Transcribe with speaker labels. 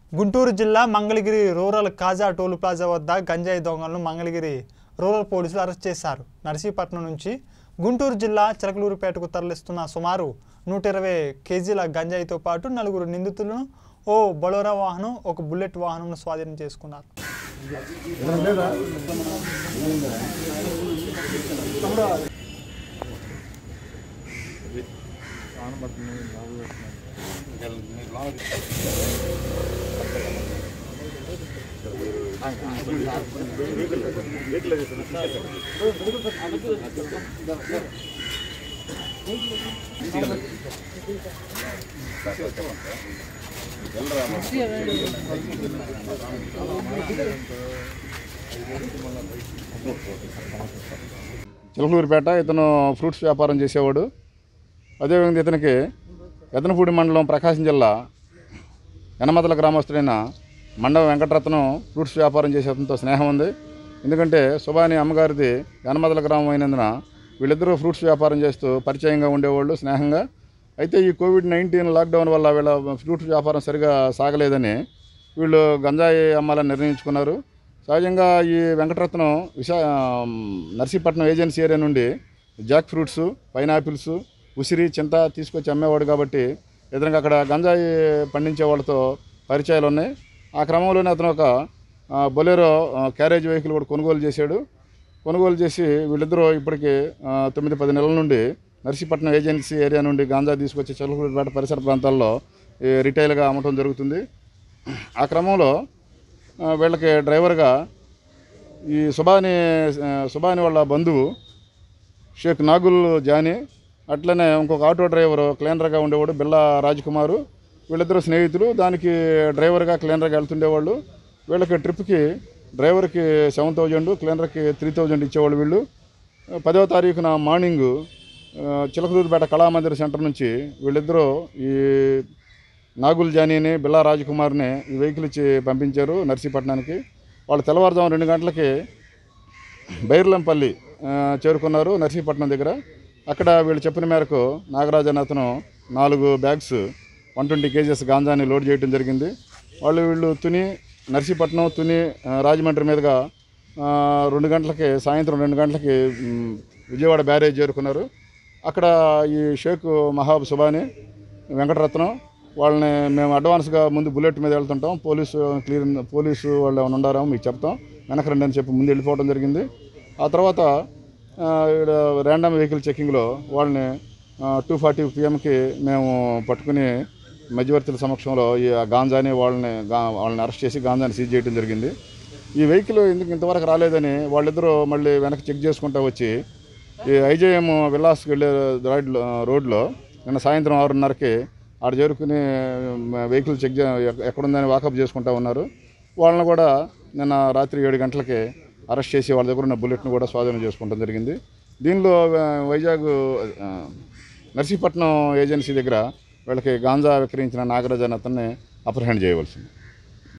Speaker 1: గుంటూరు జిల్లా Mangalagiri rural Kaza toll plaza వద్ద గంజాయి దొంగలను మంగళగిరి రూరల్ పోలీసులు అరెస్ట్ చేశారు నర్సీపట్నం నుంచి గుంటూరు జిల్లా చిలకలూరుపేటకు తరలిస్తున్న సుమారు నూట ఇరవై కేజీల గంజాయితో పాటు నలుగురు నిందితులను ఓ బొలోరా వాహనం ఒక బుల్లెట్ వాహనంను స్వాధీనం చేసుకున్నారు
Speaker 2: చిలకలూరిపేట ఇతను ఫ్రూట్స్ వ్యాపారం చేసేవాడు అదేవిధంగా ఇతనికి ఎదనపూడి మండలం ప్రకాశం జిల్లా యనమదల గ్రామస్తుడైన మండవ వెంకటరత్నం ఫ్రూట్స్ వ్యాపారం చేసే అతనితో స్నేహం ఉంది ఎందుకంటే సుబాని అమ్మగారిది యనమదల గ్రామం అయినందున వీళ్ళిద్దరూ ఫ్రూట్స్ వ్యాపారం చేస్తూ పరిచయంగా ఉండేవాళ్ళు స్నేహంగా అయితే ఈ కోవిడ్ నైన్టీన్ లాక్డౌన్ వల్ల వీళ్ళ ఫ్రూట్స్ వ్యాపారం సరిగా సాగలేదని వీళ్ళు గంజాయి అమ్మాలని నిర్ణయించుకున్నారు సహజంగా ఈ వెంకటరత్నం విశా నర్సీపట్నం ఏజెన్సీ ఏరియా నుండి జాక్ ఫ్రూట్స్ పైనాపిల్స్ ఉసిరి చింత తీసుకొచ్చి అమ్మేవాడు కాబట్టి ఇతనికి అక్కడ గంజాయి పండించే వాళ్ళతో పరిచయాలు ఉన్నాయి ఆ క్రమంలోనే అతను ఒక ఆ, బొలెరో ఆ, క్యారేజ్ వెహికల్ కూడా కొనుగోలు చేశాడు కొనుగోలు చేసి వీళ్ళిద్దరూ ఇప్పటికి ఆ, తొమ్మిది పది నెలల నుండి నర్సీపట్నం ఏజెన్సీ ఏరియా నుండి గాంజా తీసుకొచ్చి చల్లకూరుపేట పరిసర ప్రాంతాల్లో ఈ రిటైల్గా అమ్మటం జరుగుతుంది ఆ క్రమంలో ఆ, వీళ్ళకి డ్రైవర్గా ఈ సుబాని ఆ, సుబాని వాళ్ళ బంధువు షేక్ నాగుల్ జానీ అట్లనే ఇంకొక ఆటో డ్రైవర్ క్లీనర్గా ఉండేవాడు బిల్లా రాజ్కుమారు వీళ్ళిద్దరు స్నేహితులు దానికి డ్రైవర్గా క్లీనర్గా వెళ్తుండేవాళ్ళు వీళ్ళకి ట్రిప్కి డ్రైవర్కి సెవెన్ థౌజండ్ క్లీనర్కి త్రీ థౌజండ్ ఇచ్చేవాళ్ళు వీళ్ళు పదవ తారీఖున మార్నింగ్ చిలకలూరుపేట కళామందిర్ సెంటర్ నుంచి వీళ్ళిద్దరూ ఈ నాగుల్ జానీని బిల్లా రాజకుమార్ని ఈ వెహికల్ ఇచ్చి పంపించారు నర్సీపట్నానికి వాళ్ళు తెల్లవారుజాము రెండు గంటలకి బైర్లంపల్లి ఆ, చేరుకున్నారు నర్సీపట్నం దగ్గర అక్కడ వీళ్ళు చెప్పిన మేరకు నాగరాజు అనే అతను నాలుగు బ్యాగ్స్ వన్ ట్వంటీ కేజెస్ గాంజాని లోడ్ చేయడం జరిగింది వాళ్ళు వీళ్ళు తుని నర్సీపట్నం తుని ఆ, రాజమండ్రి మీదుగా ఆ, రెండు గంటలకి సాయంత్రం రెండు గంటలకి మ్, విజయవాడ బ్యారేజ్ చేరుకున్నారు అక్కడ ఈ షేక్ మహాబ్ సుబాని వెంకటరత్నం వాళ్ళని మేము అడ్వాన్స్గా ముందు బుల్లెట్ మీద వెళ్తుంటాం పోలీసు క్లియర్ పోలీసు వాళ్ళు ఏమైనా ఉండారో మీకు చెప్తాం వెనక రండి అని చెప్పి ముందు వెళ్ళిపోవడం జరిగింది ఆ తర్వాత ఆ, ఈడ ర్యాండమ్ వెహికల్ చెక్కింగ్లో వాళ్ళని టూ ఫార్టీ పిఎంకి మేము పట్టుకుని మధ్యవర్తుల సమక్షంలో ఈ గాంజాని వాళ్ళని గా- వాళ్ళని అరెస్ట్ చేసి గాంజాని సీజ్ చేయడం జరిగింది ఈ వెహికల్ ఎందుకు ఇంతవరకు రాలేదని వాళ్ళిద్దరూ మళ్ళీ వెనక్కి చెక్ చేసుకుంటూ వచ్చి ఈ ఐజేఎం విల్లాస్కి వెళ్ళే రోడ్లో రోడ్లో నిన్న సాయంత్రం ఆరున్నరకి ఆడ చేరుకుని వెహికల్ చెక్ చే- ఎక్క- ఎక్కడుందని వాకప్ చేసుకుంటా ఉన్నారు వాళ్ళని కూడా నిన్న రాత్రి ఏడు గంటలకి అరెస్ట్ చేసి వాళ్ళ దగ్గర ఉన్న బుల్లెట్ను కూడా స్వాధీనం చేసుకోవడం జరిగింది దీనిలో ఆ, వైజాగ్ ఆ, నర్సీపట్నం ఏజెన్సీ దగ్గర వీళ్ళకి గాంజా విక్రయించిన నాగరాజు అనే అతన్ని అప్రహెండ్ చేయవలసింది